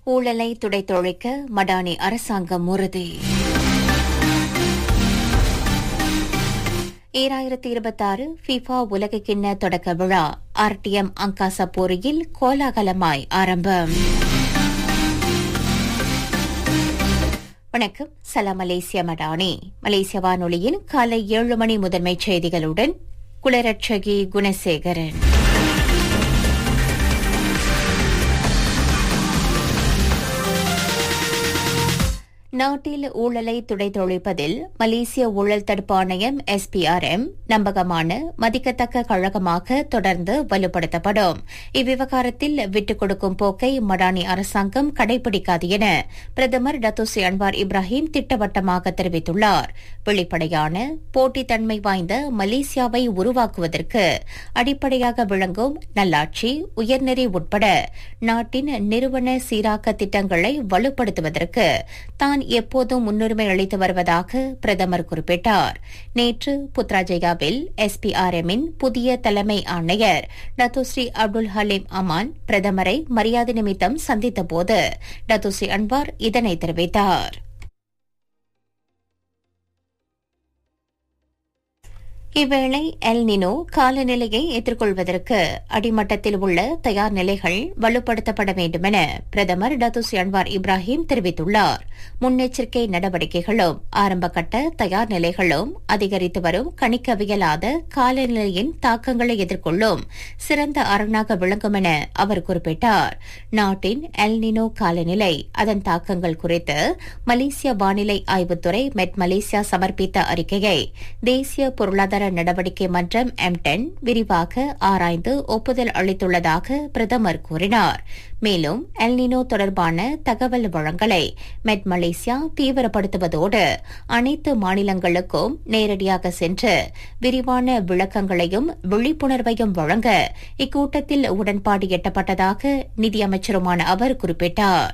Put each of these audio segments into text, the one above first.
ஊழலை துடைத்தொழிக்க மடானி அரசாங்கம் உறுதி ஈராயிரத்தி இருபத்தாறு ஃபிஃபா உலகக்கிண்ண தொடக்க விழா ஆர்டிஎம் அங்காசா போரியில் கோலாகலமாய் ஆரம்பம் வணக்கம் சலாம் மலேசிய மடானி மலேசிய வானொலியின் காலை ஏழு மணி முதன்மைச் செய்திகளுடன் குளரட்சகி குணசேகரன் நாட்டில் ஊழலை துடைத்தொழிப்பதில் மலேசிய ஊழல் தடுப்பு ஆணையம் எஸ்பிஆர்எம் நம்பகமான மதிக்கத்தக்க கழகமாக தொடர்ந்து வலுப்படுத்தப்படும் இவ்விவகாரத்தில் விட்டுக் கொடுக்கும் போக்கை மடானி அரசாங்கம் கடைபிடிக்காது என பிரதமர் டத்தோசி அன்வார் இப்ராஹிம் திட்டவட்டமாக தெரிவித்துள்ளார் வெளிப்படையான போட்டித்தன்மை வாய்ந்த மலேசியாவை உருவாக்குவதற்கு அடிப்படையாக விளங்கும் நல்லாட்சி உயர்நெறி உட்பட நாட்டின் நிறுவன சீராக்க திட்டங்களை வலுப்படுத்துவதற்கு தான் எப்போதும் முன்னுரிமை அளித்து வருவதாக பிரதமர் குறிப்பிட்டார் நேற்று புத்ராஜயாவில் எஸ்பிஆர்எம்மின் புதிய தலைமை ஆணையர் டத்துஸ்ரீ அப்துல் ஹலீம் அமான் பிரதமரை மரியாதை நிமித்தம் சந்தித்தபோது டத்துஸ்ரீ அன்வார் இதனை தெரிவித்தார் இவ்வேளை எல் நினோ காலநிலையை எதிர்கொள்வதற்கு அடிமட்டத்தில் உள்ள தயார் நிலைகள் வலுப்படுத்தப்பட வேண்டுமென பிரதமர் டத்துஸ் அன்வார் இப்ராஹிம் தெரிவித்துள்ளார் முன்னெச்சரிக்கை நடவடிக்கைகளும் ஆரம்பகட்ட தயார் நிலைகளும் அதிகரித்து வரும் கணிக்கவியலாத காலநிலையின் தாக்கங்களை எதிர்கொள்ளும் சிறந்த அரணாக விளங்கும் என அவர் குறிப்பிட்டார் நாட்டின் எல் நினோ காலநிலை அதன் தாக்கங்கள் குறித்து மலேசிய வானிலை ஆய்வுத்துறை மெட் மலேசியா சமர்ப்பித்த அறிக்கையை தேசிய பொருளாதார நடவடிக்கை மன்றம் எம்டென் விரிவாக ஆராய்ந்து ஒப்புதல் அளித்துள்ளதாக பிரதமர் கூறினார் மேலும் எல்னினோ தொடர்பான தகவல் வழங்கலை மெட் மலேசியா தீவிரப்படுத்துவதோடு அனைத்து மாநிலங்களுக்கும் நேரடியாக சென்று விரிவான விளக்கங்களையும் விழிப்புணர்வையும் வழங்க இக்கூட்டத்தில் உடன்பாடு எட்டப்பட்டதாக நிதியமைச்சருமான அவர் குறிப்பிட்டார்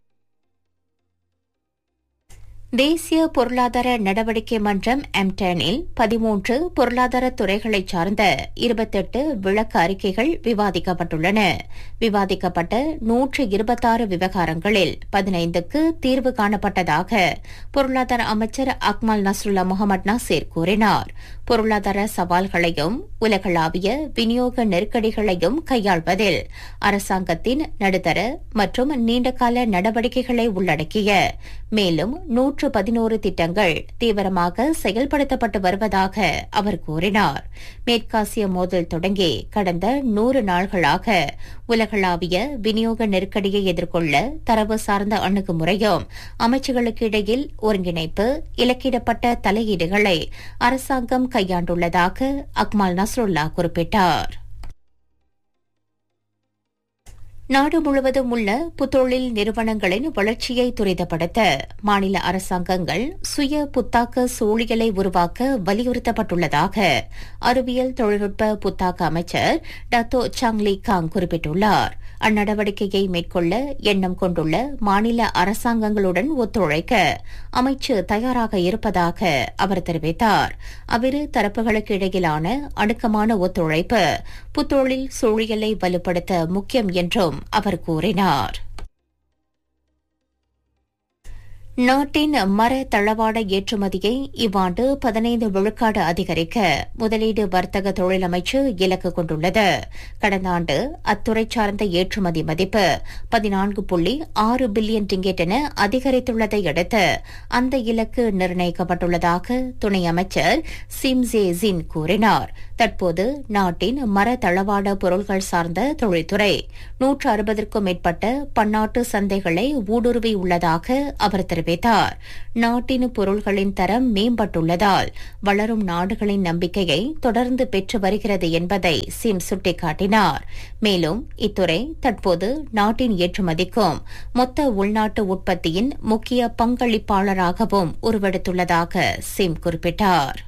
தேசிய பொருளாதார நடவடிக்கை மன்றம் எம்டனில் பதிமூன்று பொருளாதார துறைகளை சார்ந்த இருபத்தெட்டு விளக்க அறிக்கைகள் விவாதிக்கப்பட்டுள்ளன விவாதிக்கப்பட்ட நூற்று இருபத்தாறு விவகாரங்களில் பதினைந்துக்கு தீர்வு காணப்பட்டதாக பொருளாதார அமைச்சர் அக்மல் நஸ்ருல்லா முகமது நாசேர் கூறினார் பொருளாதார சவால்களையும் உலகளாவிய விநியோக நெருக்கடிகளையும் கையாள்வதில் அரசாங்கத்தின் நடுத்தர மற்றும் நீண்டகால நடவடிக்கைகளை உள்ளடக்கிய மேலும் நூற்று பதினோரு திட்டங்கள் தீவிரமாக செயல்படுத்தப்பட்டு வருவதாக அவர் கூறினார் மேற்காசிய மோதல் தொடங்கி கடந்த நூறு நாள்களாக உலகளாவிய விநியோக நெருக்கடியை எதிர்கொள்ள தரவு சார்ந்த அணுகுமுறையும் அமைச்சுகளுக்கு இடையில் ஒருங்கிணைப்பு இலக்கிடப்பட்ட தலையீடுகளை அரசாங்கம் கையாண்டுள்ளதாக அக்மால் நஸ்ருல்லா குறிப்பிட்டார் நாடு முழுவதும் உள்ள புத்தொழில் நிறுவனங்களின் வளர்ச்சியை துரிதப்படுத்த மாநில அரசாங்கங்கள் சுய புத்தாக்க சூழியலை உருவாக்க வலியுறுத்தப்பட்டுள்ளதாக அறிவியல் தொழில்நுட்ப புத்தாக்க அமைச்சர் டத்தோ சாங்லி காங் குறிப்பிட்டுள்ளார் அந்நடவடிக்கையை மேற்கொள்ள எண்ணம் கொண்டுள்ள மாநில அரசாங்கங்களுடன் ஒத்துழைக்க அமைச்சு தயாராக இருப்பதாக அவர் தெரிவித்தார் அவ்விரு தரப்புகளுக்கு இடையிலான அணுக்கமான ஒத்துழைப்பு புத்தொழில் சூழியலை வலுப்படுத்த முக்கியம் என்றும் அவர் கூறினார் நாட்டின் மர தளவாட ஏற்றுமதியை இவ்வாண்டு பதினைந்து விழுக்காடு அதிகரிக்க முதலீடு வர்த்தக தொழில் அமைச்சு இலக்கு கொண்டுள்ளது கடந்த ஆண்டு அத்துறை சார்ந்த ஏற்றுமதி மதிப்பு பதினான்கு புள்ளி ஆறு பில்லியன் டிங்கெட் என அதிகரித்துள்ளதை அடுத்து அந்த இலக்கு நிர்ணயிக்கப்பட்டுள்ளதாக துணை அமைச்சர் சிம்சே ஜின் கூறினார் தற்போது நாட்டின் மர தளவாட பொருள்கள் சார்ந்த தொழில்துறை நூற்று அறுபதற்கும் மேற்பட்ட பன்னாட்டு சந்தைகளை ஊடுருவியுள்ளதாக அவர் தெரிவித்தார் நாட்டின் பொருள்களின் தரம் மேம்பட்டுள்ளதால் வளரும் நாடுகளின் நம்பிக்கையை தொடர்ந்து பெற்று வருகிறது என்பதை சிம் சுட்டிக்காட்டினார் மேலும் இத்துறை தற்போது நாட்டின் ஏற்றுமதிக்கும் மொத்த உள்நாட்டு உற்பத்தியின் முக்கிய பங்களிப்பாளராகவும் உருவெடுத்துள்ளதாக சிம் குறிப்பிட்டார்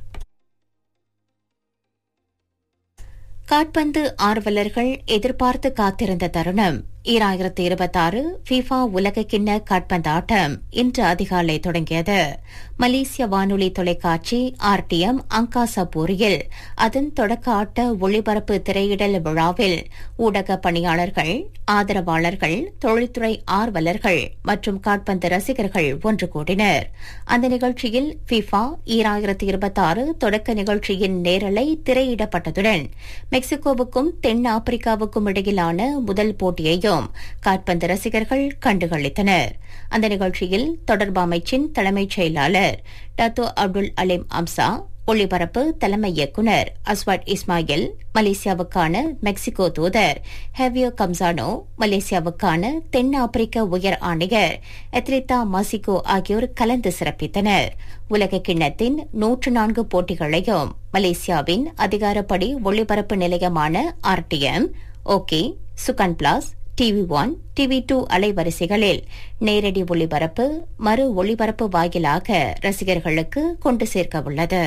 காட்பந்து ஆர்வலர்கள் எதிர்பார்த்து காத்திருந்த தருணம் ஈராயிரத்து இருபத்தாறு ஃபிஃபா உலக கிண்ண காட்பந்தாட்டம் இன்று அதிகாலை தொடங்கியது மலேசிய வானொலி தொலைக்காட்சி ஆர்டிஎம் அங்காசா போரியில் அதன் தொடக்க ஆட்ட ஒளிபரப்பு திரையிடல் விழாவில் ஊடக பணியாளர்கள் ஆதரவாளர்கள் தொழில்துறை ஆர்வலர்கள் மற்றும் காட்பந்து ரசிகர்கள் ஒன்று கூடினர் அந்த நிகழ்ச்சியில் ஃபிஃபா ஈராயிரத்து இருபத்தாறு தொடக்க நிகழ்ச்சியின் நேரலை திரையிடப்பட்டதுடன் மெக்சிகோவுக்கும் தென் ஆப்பிரிக்காவுக்கும் இடையிலான முதல் போட்டியையும் காட்பந்து ரசிகர்கள் கண்டுகளித்தனர் அந்த நிகழ்ச்சியில் தொடர்பு அமைச்சின் தலைமைச் செயலாளர் டத்தோ அப்துல் அலிம் அம்சா ஒளிபரப்பு தலைமை இயக்குநர் அஸ்வாட் இஸ்மாயில் மலேசியாவுக்கான மெக்சிகோ தூதர் ஹெவியோ கம்சானோ மலேசியாவுக்கான தென் ஆப்பிரிக்க உயர் ஆணையர் எத்ரிதா மாசிகோ ஆகியோர் கலந்து சிறப்பித்தனர் உலக கிண்ணத்தின் நூற்று நான்கு போட்டிகளையும் மலேசியாவின் அதிகாரப்படி ஒளிபரப்பு நிலையமான RTM okay Sukan plus TV one TV two அலைவரிசைகளில் நேரடி ஒளிபரப்பு மறு ஒளிபரப்பு வாயிலாக ரசிகர்களுக்கு கொண்டு சேர்க்க உள்ளது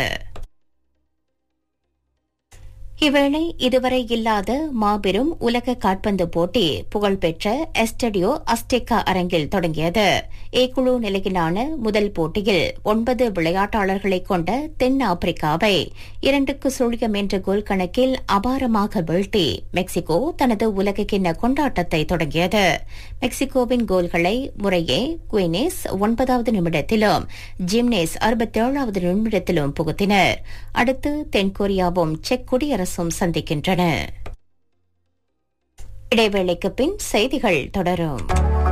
இவ்வேளை இதுவரை இல்லாத மாபெரும் உலக காட்பந்து போட்டி புகழ்பெற்ற எஸ்டடியோ அஸ்டெக்கா அரங்கில் தொடங்கியது ஏ குழு நிலையிலான முதல் போட்டியில் ஒன்பது விளையாட்டாளர்களை கொண்ட தென் ஆப்பிரிக்காவை இரண்டுக்கு சுழியம் என்ற கோல் கணக்கில் அபாரமாக வீழ்த்தி மெக்சிகோ தனது உலக கிண்ண கொண்டாட்டத்தை தொடங்கியது மெக்சிகோவின் கோல்களை முறையே குயினேஸ் ஒன்பதாவது நிமிடத்திலும் ஜிம்னேஸ் அறுபத்தேழாவது நிமிடத்திலும் புகுத்தினர் அடுத்து தென்கொரியாவும் செக் குடியரசும் சந்திக்கின்றன இடைவேளைக்கு பின் செய்திகள் தொடரும்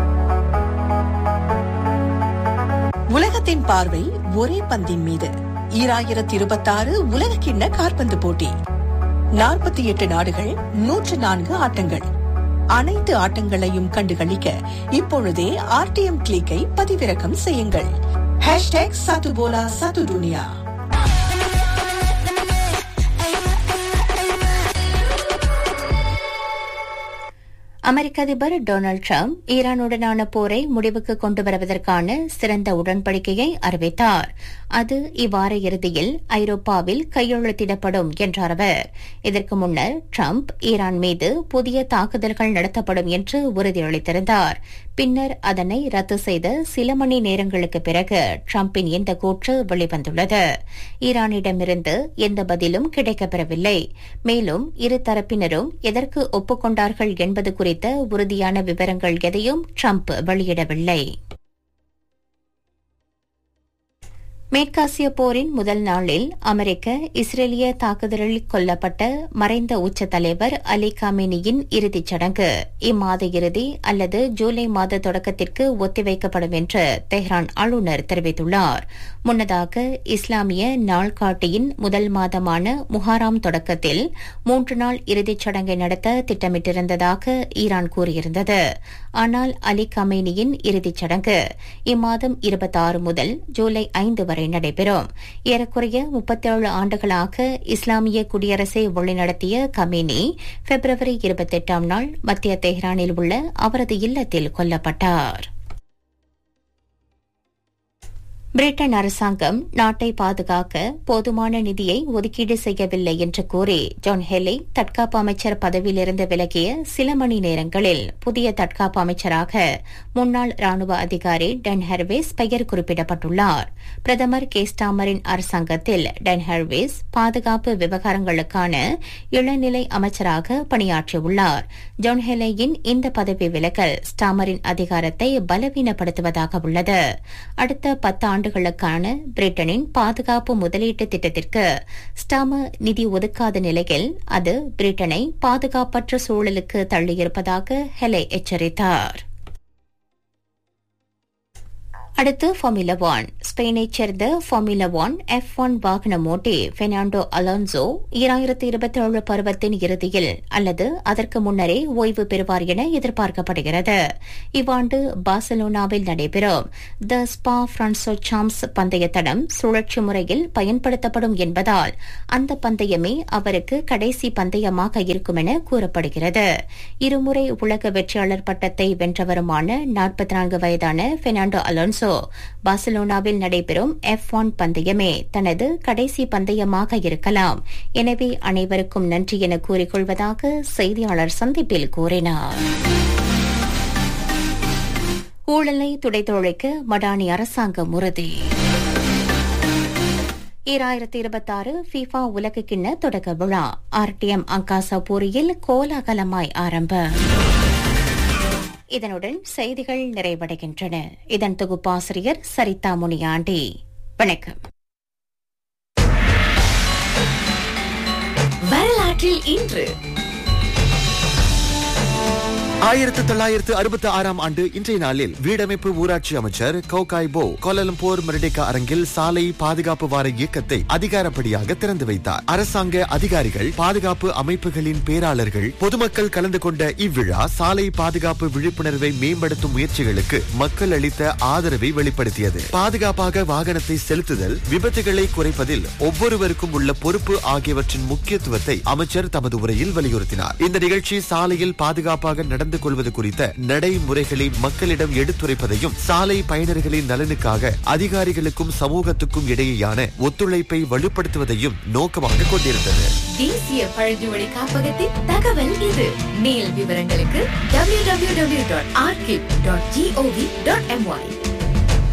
உலகத்தின் பார்வை ஒரே பந்தின் மீது ஈராயிரத்தி இருபத்தாறு உலக கிண்ண காற்பந்து போட்டி நாற்பத்தி எட்டு நாடுகள் நூற்று நான்கு ஆட்டங்கள் அனைத்து ஆட்டங்களையும் கண்டுகளிக்க இப்பொழுதே ஆர்டிஎம் கிளிக்கை பதிவிறக்கம் செய்யுங்கள் ஹேஷ்டேக் சத்துபோலா சத்து துனியா அமெரிக்க அதிபர் டொனால்டு டிரம்ப் ஈரானுடனான போரை முடிவுக்கு கொண்டு வருவதற்கான சிறந்த உடன்படிக்கையை அறிவித்தார் அது இவ்வார இறுதியில் ஐரோப்பாவில் கையெழுத்திடப்படும் என்றார் அவர் இதற்கு முன்னர் டிரம்ப் ஈரான் மீது புதிய தாக்குதல்கள் நடத்தப்படும் என்று உறுதியளித்திருந்தார் பின்னர் அதனை ரத்து செய்த சில மணி நேரங்களுக்கு பிறகு டிரம்பின் இந்த கூற்று வெளிவந்துள்ளது ஈரானிடமிருந்து எந்த பதிலும் கிடைக்கப்பெறவில்லை மேலும் இரு தரப்பினரும் எதற்கு ஒப்புக்கொண்டார்கள் என்பது குறித்த உறுதியான விவரங்கள் எதையும் டிரம்ப் வெளியிடவில்லை மேற்காசிய போரின் முதல் நாளில் அமெரிக்க இஸ்ரேலிய தாக்குதலில் கொல்லப்பட்ட மறைந்த உச்ச தலைவர் அலி காமினியின் இறுதிச் சடங்கு இம்மாத இறுதி அல்லது ஜூலை மாத தொடக்கத்திற்கு ஒத்திவைக்கப்படும் என்று தெஹ்ரான் ஆளுநர் தெரிவித்துள்ளார் முன்னதாக இஸ்லாமிய நாள்காட்டியின் முதல் மாதமான முஹாராம் தொடக்கத்தில் மூன்று நாள் இறுதிச் சடங்கை நடத்த திட்டமிட்டிருந்ததாக ஈரான் கூறியிருந்தது ஆனால் அலி கமேனியின் இறுதிச் சடங்கு இம்மாதம் இருபத்தாறு முதல் ஜூலை ஐந்து வரை நடைபெறும் ஏறக்குறைய முப்பத்தேழு ஆண்டுகளாக இஸ்லாமிய குடியரசை வழிநடத்திய கமேனி பிப்ரவரி இருபத்தெட்டாம் நாள் மத்திய தெஹ்ரானில் உள்ள அவரது இல்லத்தில் கொல்லப்பட்டார் பிரிட்டன் அரசாங்கம் நாட்டை பாதுகாக்க போதுமான நிதியை ஒதுக்கீடு செய்யவில்லை என்று கூறி ஜான் ஹெலி தற்காப்பு அமைச்சர் பதவியிலிருந்து விலகிய சில மணி நேரங்களில் புதிய தற்காப்பு அமைச்சராக முன்னாள் ராணுவ அதிகாரி டன் ஹெர்வேஸ் பெயர் குறிப்பிடப்பட்டுள்ளார் பிரதமர் கேஸ்டாமரின் அரசாங்கத்தில் டன் ஹெர்வேஸ் பாதுகாப்பு விவகாரங்களுக்கான இளநிலை அமைச்சராக பணியாற்றியுள்ளார் ஜான் ஹெலேயின் இந்த பதவி விலகல் ஸ்டாமரின் அதிகாரத்தை பலவீனப்படுத்துவதாக உள்ளது அடுத்த பத்து ஆண்டுகளுக்கான பிரிட்டனின் பாதுகாப்பு முதலீட்டு திட்டத்திற்கு ஸ்டாமர் நிதி ஒதுக்காத நிலையில் அது பிரிட்டனை பாதுகாப்பற்ற சூழலுக்கு தள்ளியிருப்பதாக ஹெலே எச்சரித்தார் அடுத்து ஃபார்முலா ஒன் ஸ்பெயினைச் சேர்ந்த ஃபார்முலா ஒன் எஃப் ஒன் வாகன ஓட்டி பெர்னாண்டோ அலோன்சோ ஈராயிரத்தி இருபத்தி ஏழு பருவத்தின் இறுதியில் அல்லது அதற்கு முன்னரே ஓய்வு பெறுவார் என எதிர்பார்க்கப்படுகிறது இவ்வாண்டு பார்சலோனாவில் நடைபெறும் த ஸ்பா பிரான்சோ சாம்ஸ் பந்தய தடம் சுழற்சி முறையில் பயன்படுத்தப்படும் என்பதால் அந்த பந்தயமே அவருக்கு கடைசி பந்தயமாக இருக்கும் என கூறப்படுகிறது இருமுறை உலக வெற்றியாளர் பட்டத்தை வென்றவருமான நாற்பத்தி நான்கு வயதான பெர்னாண்டோ அலோன்சோ பார்சலோனாவில் நடைபெறும் எஃப் ஒன் பந்தயமே தனது கடைசி பந்தயமாக இருக்கலாம் எனவே அனைவருக்கும் நன்றி என கூறிக்கொள்வதாக செய்தியாளர் சந்திப்பில் கூறினார் ஊழலை துடைத்தொழிக்க மடானி அரசாங்கம் உறுதி ஈராயிரத்தி இருபத்தாறு ஃபிஃபா உலக கிண்ண தொடக்க விழா ஆர்டிஎம் அங்காசாபூரியில் கோலாகலமாய் ஆரம்பம் இதனுடன் செய்திகள் நிறைவடைகின்றன இதன் தொகுப்பாசிரியர் சரிதா முனியாண்டி வணக்கம் வரலாற்றில் இன்று ஆயிரத்து தொள்ளாயிரத்து அறுபத்தி ஆறாம் ஆண்டு இன்றைய நாளில் வீடமைப்பு ஊராட்சி அமைச்சர் கௌகாய் போ கோலலம்பூர் மெரடிகா அரங்கில் சாலை பாதுகாப்பு வார இயக்கத்தை அதிகாரப்படியாக திறந்து வைத்தார் அரசாங்க அதிகாரிகள் பாதுகாப்பு அமைப்புகளின் பேராளர்கள் பொதுமக்கள் கலந்து கொண்ட இவ்விழா சாலை பாதுகாப்பு விழிப்புணர்வை மேம்படுத்தும் முயற்சிகளுக்கு மக்கள் அளித்த ஆதரவை வெளிப்படுத்தியது பாதுகாப்பாக வாகனத்தை செலுத்துதல் விபத்துகளை குறைப்பதில் ஒவ்வொருவருக்கும் உள்ள பொறுப்பு ஆகியவற்றின் முக்கியத்துவத்தை அமைச்சர் தமது உரையில் வலியுறுத்தினார் இந்த நிகழ்ச்சி சாலையில் பாதுகாப்பாக நடந்து கொள்வது குறித்த நடைமுறைகளை மக்களிடம் எடுத்துரைப்பதையும் சாலை பயனர்களின் நலனுக்காக அதிகாரிகளுக்கும் சமூகத்துக்கும் இடையேயான ஒத்துழைப்பை வலுப்படுத்துவதையும் நோக்கமாக கொண்டிருந்தது தேசிய பழங்குமொழி காப்பகத்தின் தகவல் இது மேல் விவரங்களுக்கு www.archive.gov.my